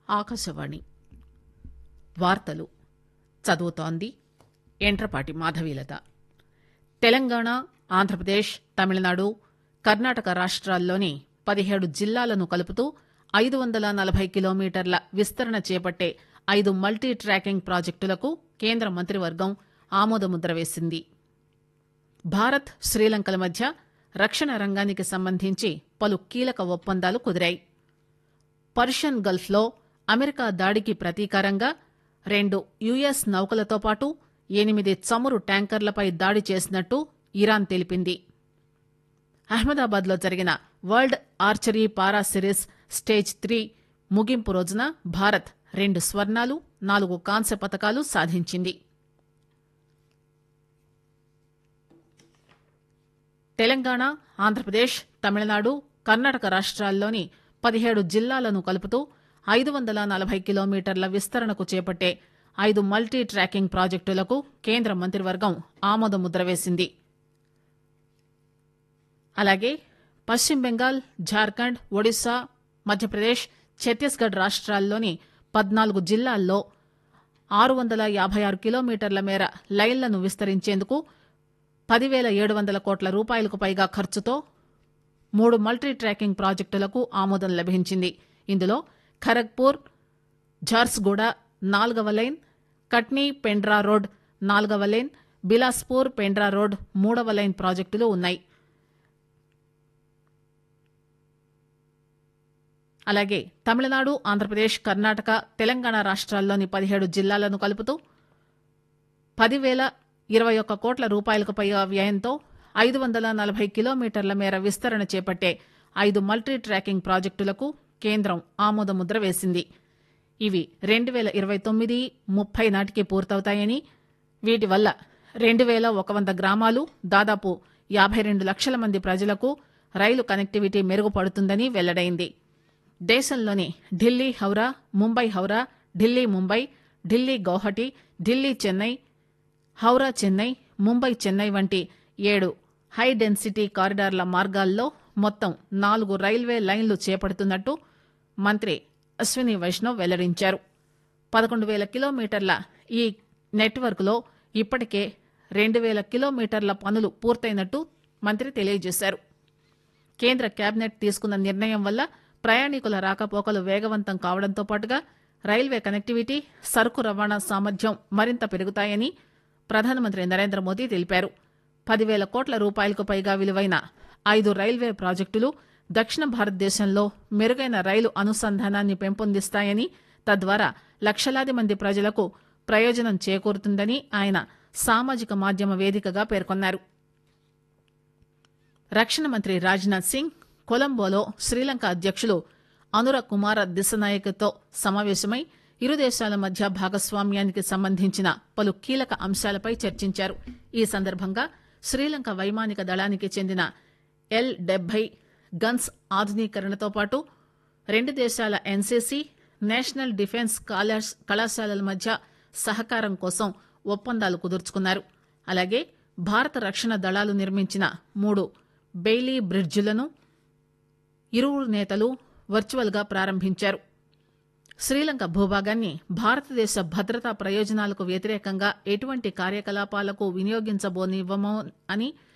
ఆకాశవాణి వార్తలు చదువుతోంది ఎంట్రపాటి మాధవీలత తెలంగాణ ఆంధ్రప్రదేశ్ తమిళనాడు కర్ణాటక రాష్ట్రాల్లోని పదిహేడు జిల్లాలను కలుపుతూ ఐదు వందల నలభై కిలోమీటర్ల విస్తరణ చేపట్టే ఐదు మల్టీ ట్రాకింగ్ ప్రాజెక్టులకు కేంద్ర మంత్రివర్గం ఆమోదముద్ర వేసింది భారత్ శ్రీలంకల మధ్య రక్షణ రంగానికి సంబంధించి పలు కీలక ఒప్పందాలు కుదిరాయి పర్షియన్ గల్ఫ్లో అమెరికా దాడికి ప్రతీకారంగా రెండు యుఎస్ నౌకలతో పాటు ఎనిమిది చమురు ట్యాంకర్లపై దాడి చేసినట్టు ఇరాన్ తెలిపింది అహ్మదాబాద్లో జరిగిన world archery para series stage three ముగింపు రోజున భారత్ రెండు స్వర్ణాలు నాలుగు కాంస్య పతకాలు సాధించింది తెలంగాణ ఆంధ్రప్రదేశ్ తమిళనాడు కర్ణాటక రాష్ట్రాల్లోని పదిహేడు జిల్లాలను కలుపుతూ ఐదు వందల నలభై కిలోమీటర్ల విస్తరణకు చేపట్టే ఐదు మల్టీ ట్రాకింగ్ ప్రాజెక్టులకు కేంద్ర మంత్రివర్గం ఆమోదముద్ర వేసింది అలాగే పశ్చిమ బెంగాల్ జార్ఖండ్ ఒడిశా మధ్యప్రదేశ్ ఛత్తీస్గఢ్ రాష్ట్రాల్లోని పద్నాలుగు జిల్లాల్లో ఆరు వందల యాభై ఆరు కిలోమీటర్ల మేర లైన్లను విస్తరించేందుకు పదివేల ఏడు వందల కోట్ల రూపాయలకు పైగా ఖర్చుతో మూడు మల్టీ ట్రాకింగ్ ప్రాజెక్టులకు ఆమోదం లభించింది ఇందులో ఖరగ్పూర్ ఝార్సుగూడ నాల్గవ లైన్ కట్నీ పెండ్రా రోడ్ నాల్గవ లైన్ బిలాస్పూర్ పెండ్రా రోడ్ మూడవ లైన్ ప్రాజెక్టులు ఉన్నాయి అలాగే తమిళనాడు ఆంధ్రప్రదేశ్ కర్ణాటక తెలంగాణ రాష్ట్రాల్లోని పదిహేడు జిల్లాలను కలుపుతూ పదివేల ఇరవై ఒక్క కోట్ల రూపాయలకు పైగా వ్యయంతో ఐదు వందల నలభై కిలోమీటర్ల మేర విస్తరణ చేపట్టే ఐదు మల్టీ ట్రాకింగ్ ప్రాజెక్టులకు కేంద్రం ఆమోదముద్ర వేసింది ఇవి రెండు వేల ఇరవై తొమ్మిది ముప్పై నాటికి పూర్తవుతాయని వీటి వల్ల రెండు వేల ఒక వంద గ్రామాలు దాదాపు యాభై రెండు లక్షల మంది ప్రజలకు రైలు కనెక్టివిటీ మెరుగుపడుతుందని వెల్లడైంది దేశంలోని ఢిల్లీ హౌరా ముంబై హౌరా ఢిల్లీ ముంబై ఢిల్లీ గౌహటి ఢిల్లీ చెన్నై హౌరా చెన్నై ముంబై చెన్నై వంటి ఏడు హై డెన్సిటీ కారిడార్ల మార్గాల్లో మొత్తం నాలుగు రైల్వే లైన్లు చేపడుతున్నట్టు మంత్రి అశ్విని వైష్ణవ్ వెల్లడించారు పదకొండు వేల కిలోమీటర్ల ఈ నెట్వర్క్లో ఇప్పటికే రెండు వేల కిలోమీటర్ల పనులు పూర్తయినట్టు మంత్రి తెలియజేశారు కేంద్ర కేబినెట్ తీసుకున్న నిర్ణయం వల్ల ప్రయాణికుల రాకపోకలు వేగవంతం కావడంతో పాటుగా రైల్వే కనెక్టివిటీ సరుకు రవాణా సామర్థ్యం మరింత పెరుగుతాయని ప్రధానమంత్రి నరేంద్ర మోదీ తెలిపారు పదివేల కోట్ల రూపాయలకు పైగా విలువైన ఐదు రైల్వే ప్రాజెక్టులు దక్షిణ భారతదేశంలో మెరుగైన రైలు అనుసంధానాన్ని పెంపొందిస్తాయని తద్వారా లక్షలాది మంది ప్రజలకు ప్రయోజనం చేకూరుతుందని ఆయన సామాజిక మాధ్యమ వేదికగా పేర్కొన్నారు రక్షణ మంత్రి రాజ్నాథ్ సింగ్ కొలంబోలో శ్రీలంక అధ్యక్షులు అనుర కుమార దిశనాయకతో సమావేశమై ఇరు దేశాల మధ్య భాగస్వామ్యానికి సంబంధించిన పలు కీలక అంశాలపై చర్చించారు ఈ సందర్భంగా శ్రీలంక వైమానిక దళానికి చెందిన ఎల్ డెబ్బై గన్స్ ఆధునీకరణతో పాటు రెండు దేశాల ఎన్సీసీ నేషనల్ డిఫెన్స్ కాలేజ్- కళాశాలల మధ్య సహకారం కోసం ఒప్పందాలు కుదుర్చుకున్నారు అలాగే భారత రక్షణ దళాలు నిర్మించిన మూడు బెయిలీ బ్రిడ్జిలను ఇరువురు నేతలు వర్చువల్గా ప్రారంభించారు శ్రీలంక భూభాగాన్ని భారతదేశ భద్రతా ప్రయోజనాలకు వ్యతిరేకంగా ఎటువంటి కార్యకలాపాలకు వినియోగించబోనివ్వమో అని